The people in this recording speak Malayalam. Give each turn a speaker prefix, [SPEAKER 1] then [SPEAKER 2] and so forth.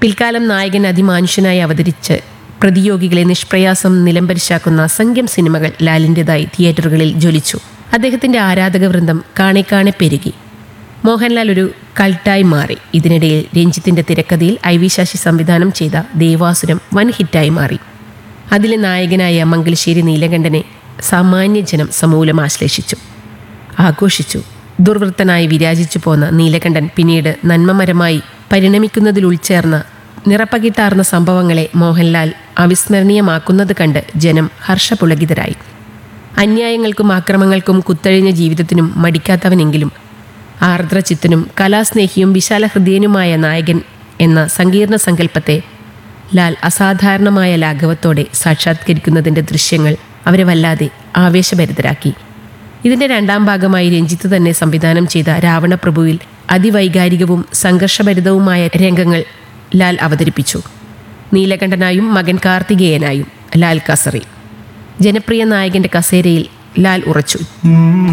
[SPEAKER 1] പിൽക്കാലം നായകൻ അതിമാനുഷ്യനായി അവതരിച്ച് പ്രതിയോഗികളെ നിഷ്പ്രയാസം നിലംപരിശാക്കുന്ന അസംഖ്യം സിനിമകൾ ലാലിൻ്റെതായി തിയേറ്ററുകളിൽ ജ്വലിച്ചു അദ്ദേഹത്തിന്റെ ആരാധക വൃന്ദം കാണെ കാണെ പെരുകി മോഹൻലാൽ ഒരു കൾട്ടായി മാറി ഇതിനിടയിൽ രഞ്ജിത്തിന്റെ തിരക്കഥയിൽ ഐ വി ശശി സംവിധാനം ചെയ്ത ദേവാസുരം വൻ ഹിറ്റായി മാറി അതിലെ നായകനായ മംഗലശ്ശേരി നീലകണ്ഠനെ സാമാന്യ ജനം സമൂലം ആശ്ലേഷിച്ചു ആഘോഷിച്ചു ദുർവൃത്തനായി വിരാജിച്ചു പോന്ന നീലകണ്ഠൻ പിന്നീട് നന്മമരമായി പരിണമിക്കുന്നതിൽ ഉൾച്ചേർന്ന നിറപ്പകിട്ടാർന്ന സംഭവങ്ങളെ മോഹൻലാൽ അവിസ്മരണീയമാക്കുന്നത് കണ്ട് ജനം ഹർഷപുളകിതരായി അന്യായങ്ങൾക്കും ആക്രമങ്ങൾക്കും കുത്തഴിഞ്ഞ ജീവിതത്തിനും മടിക്കാത്തവനെങ്കിലും ആർദ്രചിത്തനും കലാസ്നേഹിയും വിശാലഹൃദയനുമായ നായകൻ എന്ന സങ്കീർണ സങ്കല്പത്തെ ലാൽ അസാധാരണമായ ലാഘവത്തോടെ സാക്ഷാത്കരിക്കുന്നതിൻ്റെ ദൃശ്യങ്ങൾ അവരെ വല്ലാതെ ആവേശഭരിതരാക്കി ഇതിന്റെ രണ്ടാം ഭാഗമായി രഞ്ജിത്ത് തന്നെ സംവിധാനം ചെയ്ത രാവണപ്രഭുവിൽ അതിവൈകാരികവും സംഘർഷഭരിതവുമായ രംഗങ്ങൾ ലാൽ അവതരിപ്പിച്ചു നീലകണ്ഠനായും മകൻ കാർത്തികേയനായും ലാൽ കസറി ജനപ്രിയ നായകന്റെ കസേരയിൽ ലാൽ ഉറച്ചു